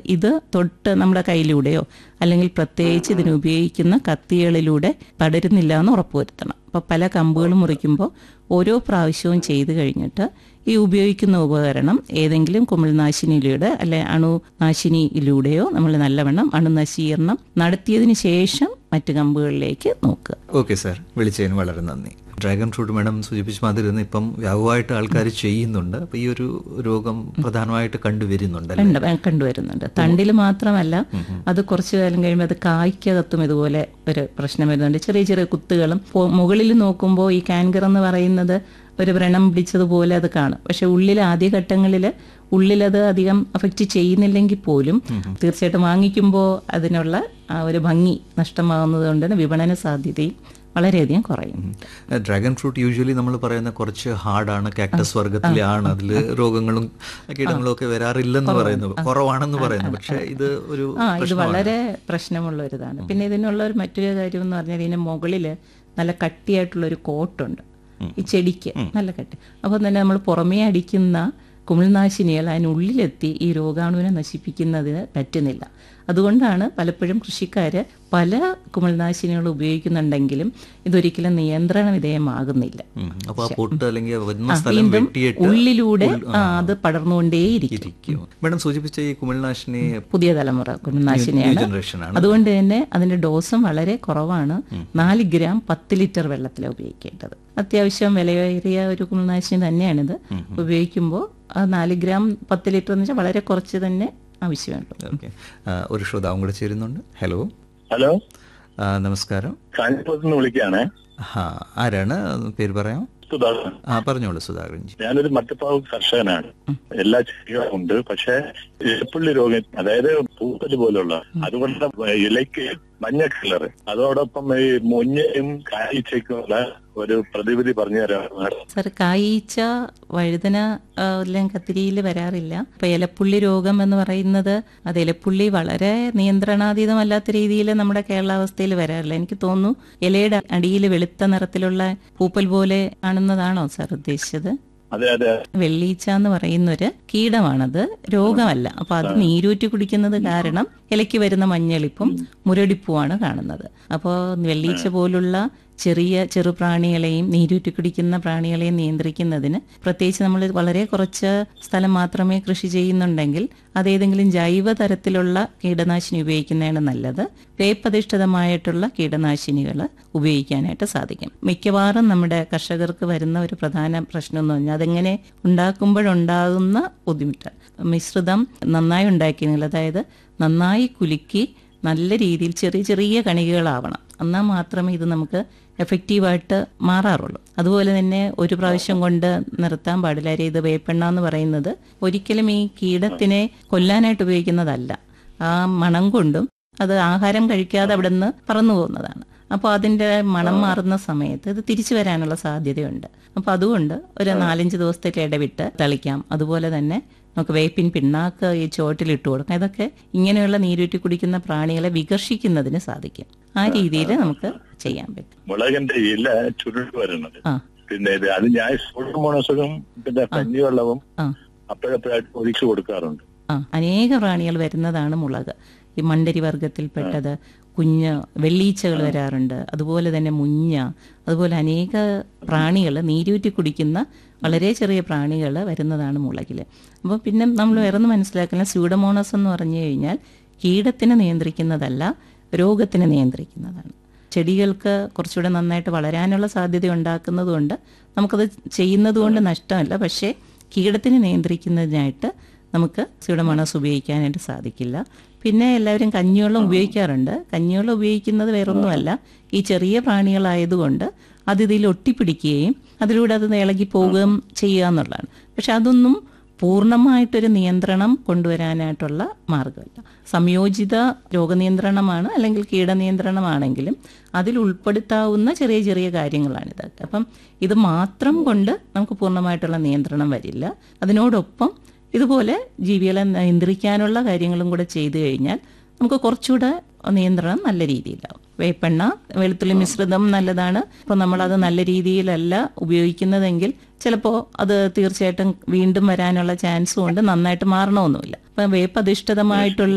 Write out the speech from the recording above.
ഇത് തൊട്ട് നമ്മുടെ കയ്യിലൂടെയോ അല്ലെങ്കിൽ പ്രത്യേകിച്ച് ഇതിന് ഉപയോഗിക്കുന്ന കത്തികളിലൂടെ പടരുന്നില്ല എന്ന് ഉറപ്പുവരുത്തണം അപ്പോൾ പല കമ്പുകളും മുറിക്കുമ്പോൾ ഓരോ പ്രാവശ്യവും ചെയ്തു കഴിഞ്ഞിട്ട് ഈ ഉപയോഗിക്കുന്ന ഉപകരണം ഏതെങ്കിലും കുമിൾനാശിനിയിലൂടെ അല്ലെ അണുനാശിനിയിലൂടെയോ നമ്മൾ നല്ലവണ്ണം അണുനശീകരണം നടത്തിയതിന് ശേഷം മറ്റു കമ്പുകളിലേക്ക് നോക്കുക ഓക്കെ സാർ വിളിച്ചതിന് വളരെ നന്ദി ഡ്രാഗൺ ഫ്രൂട്ട് മാഡം സൂചിപ്പിച്ച മാതിരി തന്നെ ഇപ്പം വ്യാപകമായിട്ട് ആൾക്കാർ ചെയ്യുന്നുണ്ട് അപ്പൊ ഈ ഒരു രോഗം പ്രധാനമായിട്ട് കണ്ടുവരുന്നുണ്ട് അല്ലേ? ഉണ്ട് ഏ, കണ്ടുവരുന്നുണ്ട് തണ്ടിൽ മാത്രമല്ല അത് കുറച്ചു കാലം കഴിയുമ്പോൾ അത് കായ്ക്കകത്തും ഇതുപോലെ ഒരു പ്രശ്നം വരുന്നുണ്ട് ചെറിയ ചെറിയ കുത്തുകളും പോ- മുകളിൽ നോക്കുമ്പോൾ ഈ കാൻകർ എന്ന് പറയുന്നത് ഒരു വ്രണം പിടിച്ചതുപോലെ അത് കാണും പക്ഷെ ഉള്ളിൽ ആദ്യഘട്ടങ്ങളിൽ ഉള്ളിലത് അധികം അഫക്റ്റ് ചെയ്യുന്നില്ലെങ്കിൽ പോലും തീർച്ചയായിട്ടും വാങ്ങിക്കുമ്പോൾ അതിനുള്ള ആ ഒരു ഭംഗി നഷ്ടമാകുന്നത് കൊണ്ട് തന്നെ വിപണന സാധ്യതയും വളരെയധികം കുറയും ഉം. ഡ്രാഗൺ ഫ്രൂട്ട് യൂഷ്വലി നമ്മൾ പറയുന്ന കുറച്ച് ഹാർഡാണ് കാക്ടസ് വർഗത്തിലാണ് അതിൽ രോഗങ്ങളും കീടങ്ങളും ഒക്കെ വരാറില്ലെന്ന് പറയുന്നു കുറവാണെന്ന് പറയുന്നു പക്ഷെ ഇത് ഒരു ആ ഇത് വളരെ പ്രശ്നമുള്ള ഒരു ഇതാണ് പിന്നെ ഇതിനുള്ള ഒരു മറ്റൊരു കാര്യം എന്ന് പറഞ്ഞാൽ ഇതിന് മുകളിൽ നല്ല കട്ടിയായിട്ടുള്ള ഒരു കോട്ടുണ്ട് ഈ ചെടിക്ക് നല്ല കട്ടി അപ്പോൾ തന്നെ നമ്മൾ പുറമേ അടിക്കുന്ന കുമിൾനാശിനികൾ അതിനുള്ളിലെത്തി ഈ രോഗാണുവിനെ നശിപ്പിക്കുന്നതിന് പറ്റുന്നില്ല അതുകൊണ്ടാണ് പലപ്പോഴും കൃഷിക്കാർ പല കുമിൾനാശിനികൾ ഉപയോഗിക്കുന്നുണ്ടെങ്കിലും ഇതൊരിക്കലും നിയന്ത്രണ വിധേയമാകുന്നില്ല ഉം. അപ്പൊ ആ പൊട്ട് അല്ലെങ്കിൽ ആ വരുന്ന സ്ഥലം വീണ്ടും വെട്ടിയിട്ട് ഉള്ളിലൂടെ ആ, അത് പടർന്നുകൊണ്ടേയിരിക്കും ഇരിക്കും മാഡം സൂചിപ്പിച്ച ഈ കുമിൾനാശിനി പുതിയ തലമുറ കുമിൾനാശിനിയാണ് ജനറേഷൻ ആണ് അതുകൊണ്ട് തന്നെ അതിന്റെ ഡോസും വളരെ കുറവാണ് നാല് ഗ്രാം പത്ത് ലിറ്റർ വെള്ളത്തിലാണ് ഉപയോഗിക്കേണ്ടത് അത്യാവശ്യം വിലയേറിയ ഒരു കുമിൾനാശിനി തന്നെയാണിത് ഉപയോഗിക്കുമ്പോൾ ആ നാല് ഗ്രാം പത്ത് ലിറ്റർ എന്ന് വെച്ചാൽ വളരെ കുറച്ച് തന്നെ ആവശ്യമുള്ളൂ ഓക്കെ ഒരു ശ്രോതാവും കൂടെ ചേരുന്നുണ്ട് ഹലോ ഹലോ ആ, നമസ്കാരം കാഞ്ഞിരപ്പുറത്ത് നിന്ന് വിളിക്കുകയാണേ ആ ആരാണ് പേര് പറയാം സുധാകരൻ ആ പറഞ്ഞോളൂ സുധാകരൻജി ഞാനൊരു മറ്റപ്പാവ് കർഷകനാണ് എല്ലാ ചെടികളും ഉണ്ട് പക്ഷെ ഇലപ്പുള്ളി രോഗം അതായത് പൂപ്പല് പോലുള്ള അതുകൊണ്ട് ഇലയ്ക്ക് മഞ്ഞ കളർ അതോടൊപ്പം ഈ മുഞ്ഞയും കാഴ്ചയ്ക്കുള്ള ഒരു പ്രതിവിധി പറഞ്ഞു തരാം സാർ കായീച്ച വഴുതന ആ, എല്ലാം കത്തിരിയിൽ വരാറില്ല ഇപ്പൊ ഇലപ്പുള്ളി രോഗം എന്ന് പറയുന്നത് അത് ഇലപ്പുള്ളി വളരെ നിയന്ത്രണാതീതമല്ലാത്ത രീതിയിൽ നമ്മുടെ കേരളാവസ്ഥയിൽ വരാറില്ല എനിക്ക് തോന്നുന്നു ഇലയുടെ അടിയിൽ വെളുത്ത നിറത്തിലുള്ള പൂപ്പൽ പോലെ കാണുന്നതാണോ സാർ ഉദ്ദേശിച്ചത് അതെ അതെ വെള്ളീച്ച എന്ന് പറയുന്നൊരു കീടമാണത് രോഗമല്ല അപ്പൊ അത് നീരൂറ്റി കുടിക്കുന്നത് കാരണം ഇലയ്ക്ക് വരുന്ന മഞ്ഞളിപ്പും മുരടിപ്പുമാണ് കാണുന്നത് അപ്പോൾ വെള്ളീച്ച പോലുള്ള ചെറിയ ചെറുപ്രാണികളെയും നീരൂറ്റി കുടിക്കുന്ന പ്രാണികളെയും നിയന്ത്രിക്കുന്നതിന് പ്രത്യേകിച്ച് നമ്മൾ വളരെ കുറച്ച് സ്ഥലം മാത്രമേ കൃഷി ചെയ്യുന്നുണ്ടെങ്കിൽ അതേതെങ്കിലും ജൈവ തരത്തിലുള്ള കീടനാശിനി ഉപയോഗിക്കുന്നതാണ് നല്ലത് വേപ്പധിഷ്ഠിതമായിട്ടുള്ള കീടനാശിനികൾ ഉപയോഗിക്കാനായിട്ട് സാധിക്കും മിക്കവാറും നമ്മുടെ കർഷകർക്ക് വരുന്ന ഒരു പ്രധാന പ്രശ്നം എന്ന് പറഞ്ഞാൽ അതെങ്ങനെ ഉണ്ടാക്കുമ്പോഴുണ്ടാകുന്ന ബുദ്ധിമുട്ട് മിശ്രിതം നന്നായി ഉണ്ടാക്കിയെങ്കിൽ അതായത് നന്നായി കുലുക്കി നല്ല രീതിയിൽ ചെറിയ ചെറിയ കണികകളാവണം എന്നാൽ മാത്രമേ ഇത് നമുക്ക് എഫക്റ്റീവായിട്ട് മാറാറുള്ളൂ അതുപോലെ തന്നെ ഒരു പ്രാവശ്യം കൊണ്ട് നിർത്താൻ പാടില്ല അരി ഇത് വേപ്പെണ്ണ എന്ന് പറയുന്നത് ഒരിക്കലും ഈ കീടത്തിനെ കൊല്ലാനായിട്ട് ഉപയോഗിക്കുന്നതല്ല ആ മണം കൊണ്ടും അത് ആഹാരം കഴിക്കാതെ അവിടെ നിന്ന് പറന്നു പോകുന്നതാണ് അപ്പോൾ അതിൻ്റെ മണം മാറുന്ന സമയത്ത് ഇത് തിരിച്ചു വരാനുള്ള സാധ്യതയുണ്ട് അപ്പോൾ അതുകൊണ്ട് ഒരു നാലഞ്ച് ദിവസത്തേക്ക് ഇടവിട്ട് തളിക്കാം അതുപോലെ തന്നെ നമുക്ക് വേപ്പിൻ പിണ്ണാക്ക് ഈ ചോട്ടിലിട്ട് കൊടുക്കാം ഇതൊക്കെ ഇങ്ങനെയുള്ള നീരൂറ്റി കുടിക്കുന്ന പ്രാണികളെ വികർഷിക്കുന്നതിന് സാധിക്കും ആ രീതിയിൽ നമുക്ക് ചെയ്യാൻ പറ്റും മുളകിന്റെ ഇല ചുരുട്ട് വരണത് ആ പിന്നെ ഇത് അത് ഞാൻ സൂഡോമോണസും പിന്നെ കഞ്ഞിവെള്ളവും ആ അപ്പോഴപ്പോഴായിട്ട് ഒഴിച്ചു കൊടുക്കാറുണ്ട് ആ അനേക പ്രാണികൾ വരുന്നതാണ് മുളക് ഈ മണ്ടരി വർഗത്തിൽപ്പെട്ടത് കുഞ്ഞ് വെള്ളീച്ചകൾ വരാറുണ്ട് അതുപോലെ തന്നെ മുഞ്ഞ അതുപോലെ അനേക പ്രാണികൾ നീരൂറ്റി കുടിക്കുന്ന വളരെ ചെറിയ പ്രാണികൾ വരുന്നതാണ് മുളകിൽ അപ്പോൾ പിന്നെ നമ്മൾ വേറൊന്ന് മനസ്സിലാക്കുന്ന സ്യൂഡമോണസ് എന്ന് പറഞ്ഞു കഴിഞ്ഞാൽ കീടത്തിനെ നിയന്ത്രിക്കുന്നതല്ല രോഗത്തിനെ നിയന്ത്രിക്കുന്നതാണ് ചെടികൾക്ക് കുറച്ചുകൂടെ നന്നായിട്ട് വളരാനുള്ള സാധ്യത ഉണ്ടാക്കുന്നതുകൊണ്ട് നമുക്കത് ചെയ്യുന്നത് കൊണ്ട് നഷ്ടമല്ല പക്ഷേ കീടത്തിനെ നിയന്ത്രിക്കുന്നതിനായിട്ട് നമുക്ക് സ്യൂഡമോണസ് ഉപയോഗിക്കാനായിട്ട് സാധിക്കില്ല പിന്നെ എല്ലാവരും കഞ്ഞിവെള്ളം ഉപയോഗിക്കാറുണ്ട് കഞ്ഞിവെള്ളം ഉപയോഗിക്കുന്നത് വേറൊന്നുമല്ല ഈ ചെറിയ പ്രാണികളായതുകൊണ്ട് അത് ഇതിൽ ഒട്ടിപ്പിടിക്കുകയും അതിലൂടെ അത് ഇളകി പോവുകയും ചെയ്യുക എന്നുള്ളതാണ് പക്ഷെ അതൊന്നും പൂർണ്ണമായിട്ടൊരു നിയന്ത്രണം കൊണ്ടുവരാനായിട്ടുള്ള മാർഗമല്ല സംയോജിത രോഗനിയന്ത്രണമാണ് അല്ലെങ്കിൽ കീടനിയന്ത്രണമാണെങ്കിലും അതിൽ ഉൾപ്പെടുത്താവുന്ന ചെറിയ ചെറിയ കാര്യങ്ങളാണിത് അപ്പം ഇത് മാത്രം കൊണ്ട് നമുക്ക് പൂർണ്ണമായിട്ടുള്ള നിയന്ത്രണം വരില്ല അതിനോടൊപ്പം ഇതുപോലെ ജീവികളെ നിയന്ത്രിക്കാനുള്ള കാര്യങ്ങളും കൂടെ ചെയ്തു കഴിഞ്ഞാൽ നമുക്ക് കുറച്ചുകൂടെ നിയന്ത്രണം നല്ല രീതിയിലാവും വേപ്പെണ്ണ വെളുത്തുള്ളി മിശ്രിതം നല്ലതാണ് അപ്പോൾ നമ്മളത് നല്ല രീതിയിലല്ല ഉപയോഗിക്കുന്നതെങ്കിൽ ചിലപ്പോൾ അത് തീർച്ചയായിട്ടും വീണ്ടും വരാനുള്ള ചാൻസും ഉണ്ട് നന്നായിട്ട് മാറണമെന്നുമില്ല അപ്പം വേപ്പധിഷ്ഠിതമായിട്ടുള്ള